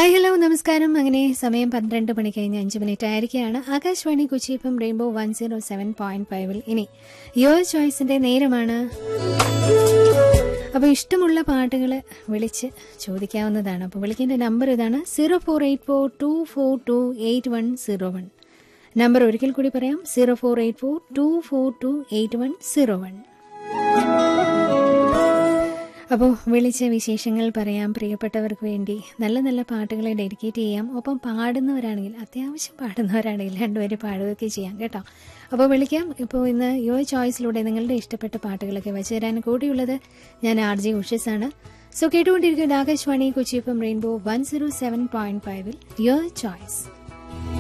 hi hello നമസ്കാരം അങ്ങനെ സമയം പന്ത്രണ്ട് മണി കഴിഞ്ഞ് അഞ്ച് മിനിറ്റ് ആയിരിക്കുകയാണ് ആകാശവാണി കൊച്ചി ഇപ്പം rainbow one zero seven point ഫൈവിൽ ഇനി യുവർ ചോയ്സിന്റെ നേരമാണ് അപ്പോൾ ഇഷ്ടമുള്ള പാട്ടുകൾ വിളിച്ച് ചോദിക്കാവുന്നതാണ് അപ്പോൾ വിളിക്കേണ്ട നമ്പർ ഇതാണ് zero four eight four two four two eight one zero one number ഒരിക്കൽ കൂടി പറയാം zero four eight four two four two eight one zero one അപ്പോൾ വിളിച്ച വിശേഷങ്ങൾ പറയാം പ്രിയപ്പെട്ടവർക്ക് വേണ്ടി നല്ല നല്ല പാട്ടുകളെ ഡെഡിക്കേറ്റ് ചെയ്യാം ഒപ്പം പാടുന്നവരാണെങ്കിൽ അത്യാവശ്യം പാടുന്നവരാണെങ്കിൽ രണ്ടുപേരും പാടുകയൊക്കെ ചെയ്യാം കേട്ടോ അപ്പോൾ വിളിക്കാം ഇപ്പോൾ ഇന്ന് യുവർ ചോയ്സിലൂടെ നിങ്ങളുടെ ഇഷ്ടപ്പെട്ട പാട്ടുകളൊക്കെ വെച്ച് തരാൻ കൂടിയുള്ളത് ഞാൻ ആർ ജെ ഉഷസാണ് സോ കേട്ടുകൊണ്ടിരിക്കുന്നത് ആകാശവാണി കൊച്ചിയപ്പം rainbow one zero seven point ഫൈവിൽ യുവർ ചോയ്സ്